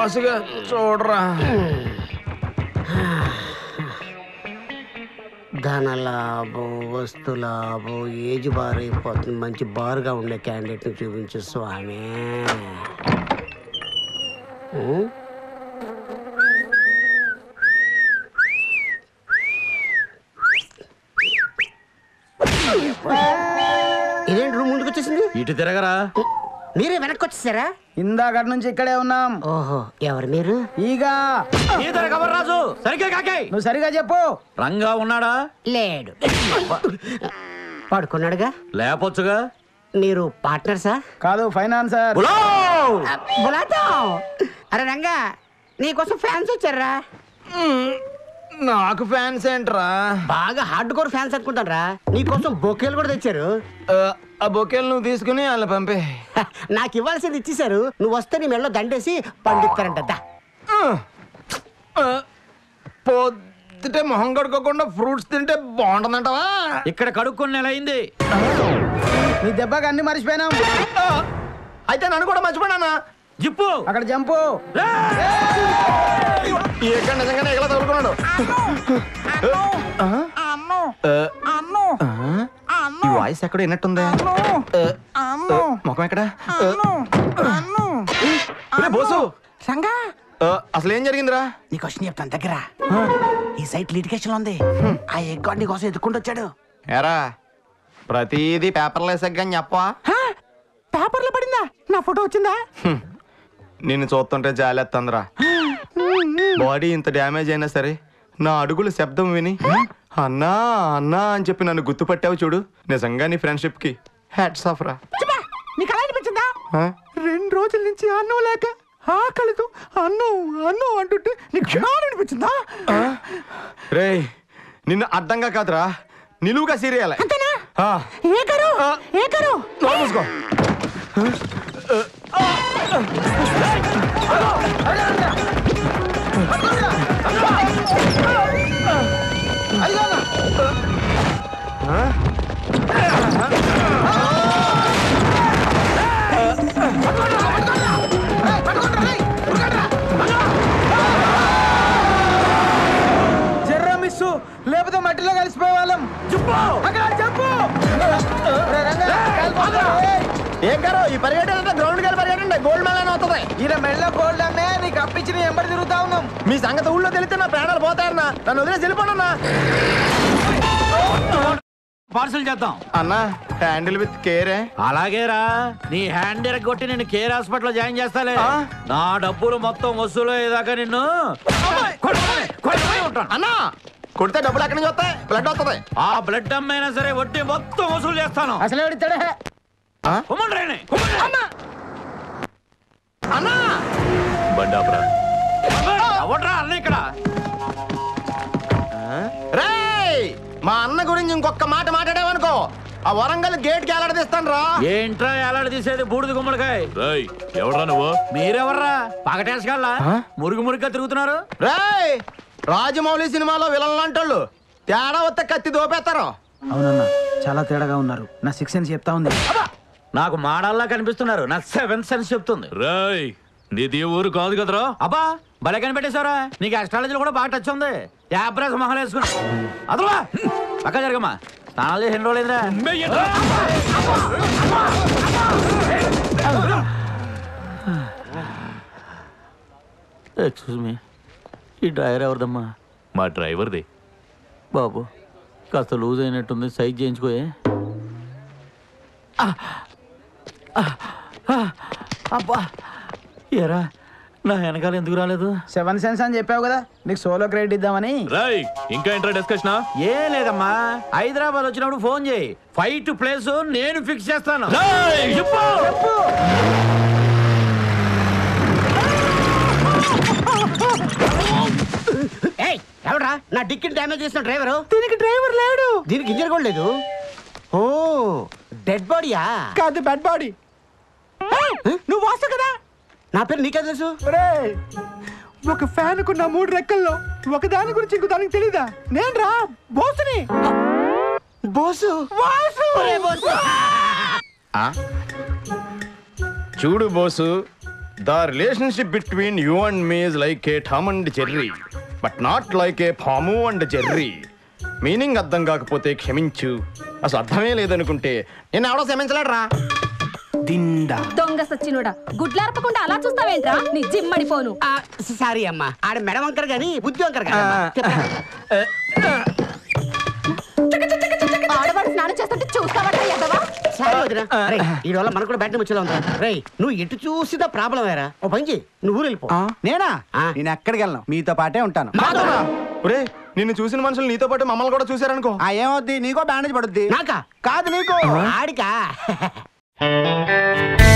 బాసుగా చూడరా ధన లాభం వస్తు లాభం ఏజ్ బార్ అయిపోతుంది మంచి బారుగా ఉండే క్యాండిడేట్ని చూపించు స్వామి ఉం? ఇదేంటి రూమ్ ముందుకు వచ్చేసింది ఇటు తిరగరా మీరే వెనక్కి వచ్చేసారా ఇందాక నుంచి ఇక్కడే ఉన్నాం ఓహో ఎవరు మీరు ఈగ ఈ తిరగవర్ రాజు సరిగ్గా కాకాయ్ నువ్వు సరిగా చెప్పు రంగా ఉన్నాడా లేడు పడుకున్నాడుగా లేపొచ్చుగా మీరు పార్ట్నర్సా కాదు ఫైనాన్సర్ ఉలావ్! బులాతో అరే రంగా నీకోసం ఫ్యాన్స్ వచ్చారా నాకు ఫ్యాన్స్ ఏంట్రా బాగా హార్డ్ కోర్ ఫ్యాన్స్ అనుకుంటారా నీకోసం బొకేలు కూడా తెచ్చారు ఆ, ఆ బొకేలు నువ్వు తీసుకుని వాళ్ళ పంపే హ, నాకు ఇవ్వాల్సింది ఇచ్చేశారు నువ్వు వస్తే నీ మెడలో దండేసి పండిస్తారంట దా. పొద్దుటే మొహం కడుక్కోకుండా ఫ్రూట్స్ తింటే బాగుంటుందంటవా ఇక్కడ కడుక్కొని నెల అయింది నీ దెబ్బకి అన్ని మర్చిపోయినాం ఆ, అయితే నన్ను కూడా మర్చిపోయానా జిప్పు అక్కడ జంపు ఇక్కడ నిజంగానే ఎగలా తగులుకున్నాడు ఆ? ఆ? ఈ వాయిస్ ఎక్కడ విన్నట్టుంది ఆ, ఆ, ముఖం ఎక్కడ రే, బోసు రంగా ఆ, అసలు ఏం జరిగిందిరా నీ క్వశ్చన్ చెప్తాను దగ్గర ఈ సైట్ లిటికేషన్ ఉంది ఆ ఎగ్ గాడ్ నీ కోసం ఎత్తుకుంటూ వచ్చాడు ఎరా ప్రతిదీ పేపర్లో వేసాక చెప్పవా పేపర్లో పడిందా నా ఫోటో వచ్చిందా నిన్ను చూస్తుంటే జాలేస్తుందిరా బాడీ ఇంత డ్యామేజ్ అయినా సరే నా అడుగుల శబ్దం విని అన్నా అన్నా అని చెప్పి నన్ను గుర్తుపట్టావు చూడు నిజంగా నీ ఫ్రెండ్షిప్ కి హ్యాట్స్ ఆఫ్ రా నీకు అలా అనిపించిందా ఆ? రెండు రోజుల నుంచి అన్నం లేక ఆకలితో అన్నం అన్నం అంటుంటే నీకు క్షణాలు అనిపించిందా రేయ్ నిన్ను అడ్డంగా కాదురా నిలువుగా సీరియల్ ఏ కరు ఏ కరు మూసుకో జర్రా మిస్సు లేకపోతే మట్టిలో కలిసిపోయే వాళ్ళం అక్కడ జంపు రే రంగా, కాలిపోతున్నా, ఏయ్. ఏం గారు ఈ పరిగెట్టంటే గ్రౌండ్ గారు పరిగెట్టండి గోల్డ్ మెడల్ అవుతుంది ఈయన మెళ్ళ గోల్డ్ అమ్మే నీకు అప్పించి నీ ఎంబడి తిరుగుతా ఉన్నాం మీ సంగతి ఊళ్ళో తెలిస్తే నా ప్రాణాలు పోతాయన్నా నన్ను వదిలేసి వెళ్ళిపోనన్నా పార్సల్ చేద్దాం అన్నా హ్యాండిల్ విత్ కేరే అలాగేరా నీ హ్యాండ్ కొట్టి నేను కేర్ హాస్పిటల్ జాయిన్ చేస్తాలే ఆ? నా డబ్బులు మొత్తం వసూలు అయ్యేదాకా నిన్ను కొడతానే, కొడతానే ఉంటాను అన్నా కొడితే డబ్బులు ఎక్కడి నుంచి వస్తాయి బ్లడ్ వస్తుంది ఆ బ్లడ్ అమ్మైనా సరే వడ్డీ మొత్తం వసూలు చేస్తాను అసలు ఎవడిస్తాడే ఉమ్మండ్రేనే, ఉమ్మండ్రే. అన్నా బండాపురా ఎవడ్రా అన్న ఇక్కడ రేయ్ మా అన్న గురించి ఇంకొక మాట మాట్లాడావనుకో ఆ వరంగల్ గేట్ కి ఎలాడదీస్తాను రా ఏంట్రా ఎలాడ తీసేది బూడిద గుమ్మడికాయ రేయ్ ఎవడ్రా నువ్వు మీరెవర్రా పగటేసగాళ్ళ మురుగు మురుగ్గా తిరుగుతున్నారు రేయ్ రాజమౌళి సినిమాలో విలన్ లాంటోళ్ళు తేడా వస్తే కత్తి దోపేస్తారు అవునన్నా చాలా తేడాగా ఉన్నారు నా సిక్స్ సెన్స్ చెప్తా ఉంది నాకు మాడల్లా కనిపిస్తున్నారు నా సెవెన్ సెన్స్ చెప్తుంది రేయ్ నీది ఊరు కాదు కదరా అబ్బా భలే కనిపెట్టేశారా నీకు అస్ట్రాలజీలో కూడా బాగా టచ్ ఉంది యాబ్రాస్ మొహలు వేసుకుని అదలా పక్క జరగమ్మా స్నానాలు చేసిన రోజులేదురా ఎక్స్క్యూజ్ మీ ఈ డ్రైవర్ ఎవరిదమ్మా మా డ్రైవర్ది బాబు కాస్త లూజ్ అయినట్టుంది సైజ్ చేయించుకోయే ఆ! ఆ! ఆ! అబ్బా ఎరా నా వెనకాల ఎందుకు రాలేదు సెవెన్ సెన్స్ అని చెప్పావు కదా నీకు సోలో క్రెడిట్ ఇద్దామని రేయ్ ఇంకా ఏంట్రా డిస్కషన్ ఏం లేదమ్మా హైదరాబాద్ వచ్చినప్పుడు ఫోన్ చేయి ఫైట్ ప్లేస్ నేను ఫిక్స్ చేస్తాను చెప్పు. ఏయ్ ఎవడ్రా నా డిక్కిని డ్యామేజ్ చేసిన డ్రైవరు దీనికి డ్రైవర్ లేడు దీనికి ఇంజర్ కూడా లేదు ఓ డెడ్ బాడీయా కాదు బెడ్ బాడీ నువ్వు వాసు కదా నా పేరు నీకే తెలుసు ఒక ఫ్యాన్ కున్న మూడు రెక్కల్లో ఒక దాని గురించి ఇంకో దానికి తెలీదా నేను రా బోసుని బోసు ఒరే బోసు చూడు Bose the relationship between you and me is like a Tom and Jerry but not like a పాము అండ్ జెర్రీ మీనింగ్ అర్థం కాకపోతే క్షమించు అసలు అర్థమే లేదనుకుంటే నేను ఎవడో క్షమించలేడు రా దిండా దొంగ సచ్చినోడా గుడ్లార్పకుండా అలా చూస్తావేంట్రా నీ జిమ్మడిపోను ఆ, సారీ అమ్మా ఆడ మెడ వంకర గాని బుద్ధి వంకర కాదు ఆడవాడు స్నానం చేస్తుంటే చూస్తావట ఎదవా సారీ వదినా రేయ్, ఈ వల్ల మనకు కూడా బ్యాట్ ముచ్చేలా ఉందా రే నువ్వు ఎటు చూసినా ప్రాబ్లం ఏరా ఓ పని చేయి నువ్వు ఊరు వెళ్ళిపో నేనా ఆ. నేను ఎక్కడికి వెళ్ళను మీతో పాటే ఉంటాను ఒరే నిన్ను చూసిన మనుషులు నీతో పాటు మమ్మల్ని కూడా చూశారనుకో ఆ ఏమవుద్ది నీకో బ్యాండేజ్ పడుద్ది నాకా కాదు నీకు ఆడికా